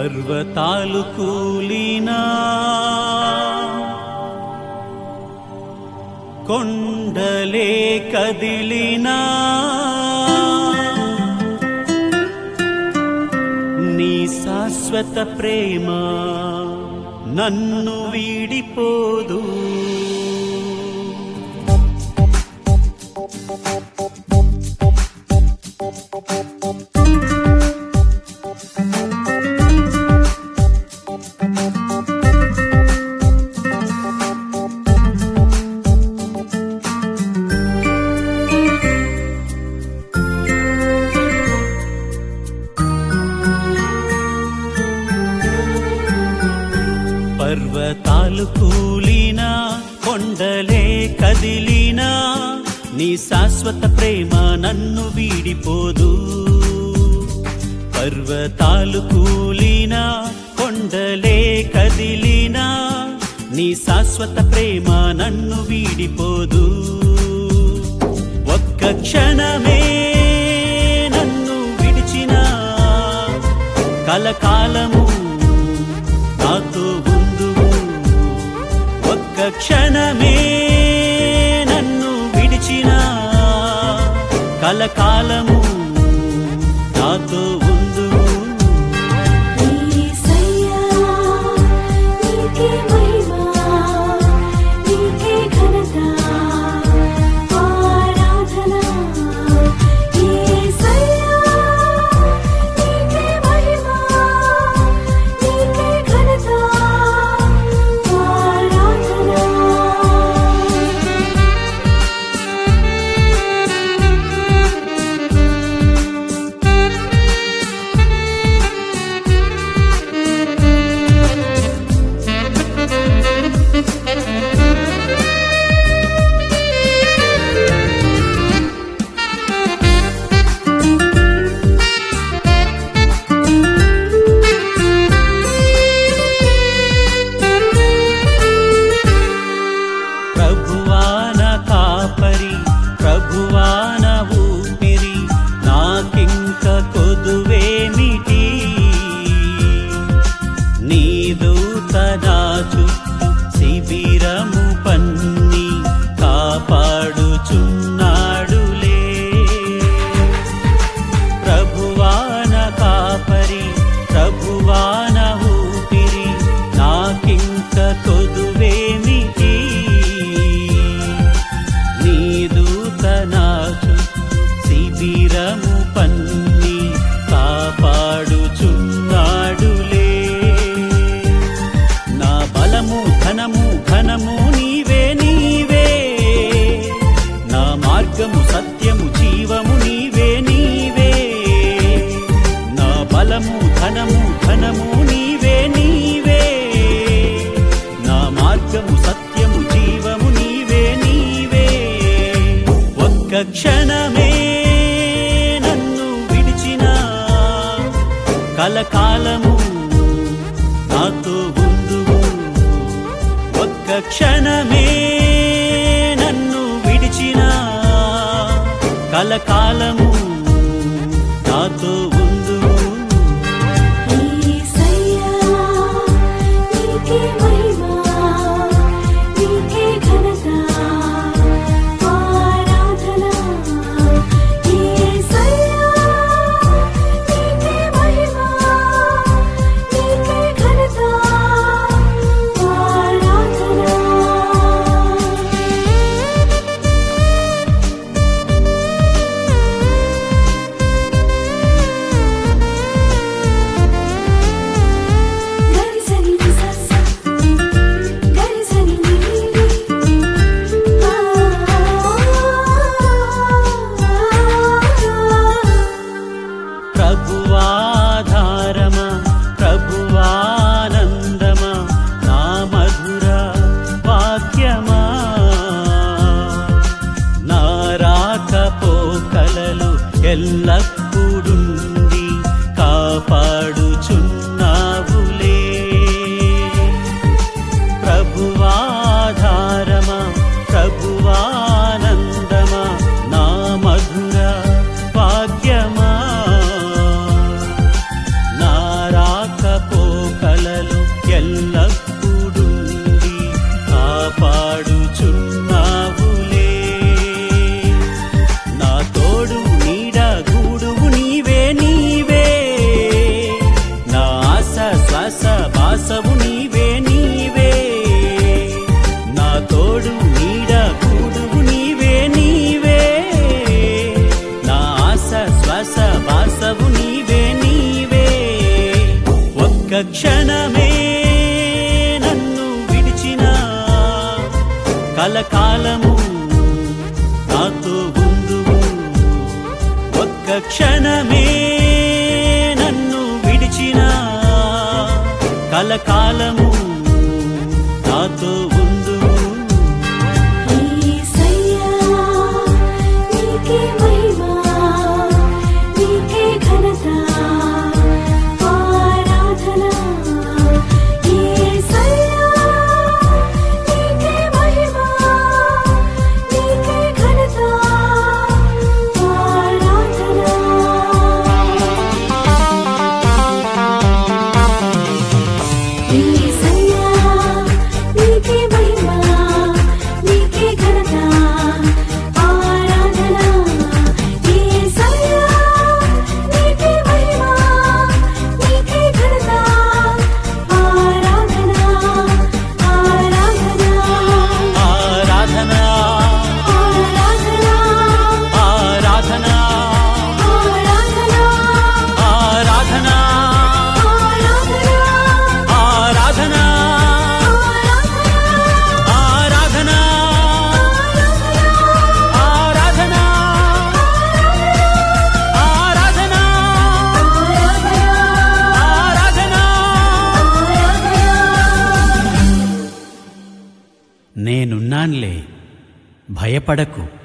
పర్వతాలు కూలినా కొండలే కదిలినా నీ శాశ్వత ప్రేమ నన్ను వీడిపోదు పర్వతాలు కూలినా కొండలే కదిలినా నీ శాశ్వత ప్రేమ నన్ను వీడిపోదు పర్వతాలు కూలినా కొండలే కదిలినా నీ శాశ్వత ప్రేమ నన్ను వీడిపోదు ఒక్క క్షణమే నన్ను విడిచినా కలకాలము నాతో ఉందువు ఒక్క క్షణమే నన్ను విడిచిన కలకాలము నాతో ఉందువు యేసయ్యా నీకే మహిమ నీకే ఘనత ఆరాధన యేసయ్యా నీకే మహిమ నీకే ఘనత ఆరాధన ప్రభువాన కాపరి ప్రభువాన ఊపిరి నాకింక కొదువేమిటి నీ దూత నా చుట్టూ శిబిరము పన్ని కాపాడుచున్నాడులే ప్రభువాన కాపరి ప్రభువాన ఊపిరి నాకింక కొదువేమిటి నీ దూత నా చుట్టూ శిబిరము పన్ని కాపాడుచున్నాడులే నా బలము ధనము ఘనము నీవే నీవే నా మార్గము సత్యము జీవము నీవే నీవే నా బలము ధనము ఘనము నీవే నీవే నా మార్గము సత్యము జీవము నీవే నీవే ఒక్క క్షణమే నన్ను విడిచిన కలకాలము నాతో ఉందువు ఒక్క క్షణమే నన్ను విడిచిన కలకాలము నాతో ఉందువు యేసయ్యా నీకే మహిమ నీకే ఘనత ఆరాధన యేసయ్యా నీకే మహిమ నీకే ఘనత ఆరాధన గరిసని నిసస గరిసని నీలి ప్రభువాధారమా ప్రభువానందమా నా మధుర వాక్యమా నా రాకపోకలలు ఎల్లప్పుడుండి కాపాడుచున్నావులే ప్రభువాధారమా ప్రభువానందమా నా మధుర భాగ్యమా నా రాకపో కలకాలము నాతో ఉందువు ఒక్క క్షణమే నన్ను విడిచిన కలకాలము నాతో ఉందువు యేసయ్యా నీకే మహిమ నీకే ఘనత ఆరాధన యేసయ్యా నీకే మహిమ నీకే ఘనత ఆరాధన యేసయ్యా నీకే మహిమ నీకే ఘనత ఆరాధన యేసయ్యా నీకే మహిమ నీకే ఘనత ఆరాధన ఆరాధన ఆరాధన ఆరాధన ఆరాధన ఆరాధన ఆరాధన ఆరాధన ఆరాధన ఆరాధన ఆరాధన ఆరాధన నేనున్నాన్లే భయపడకు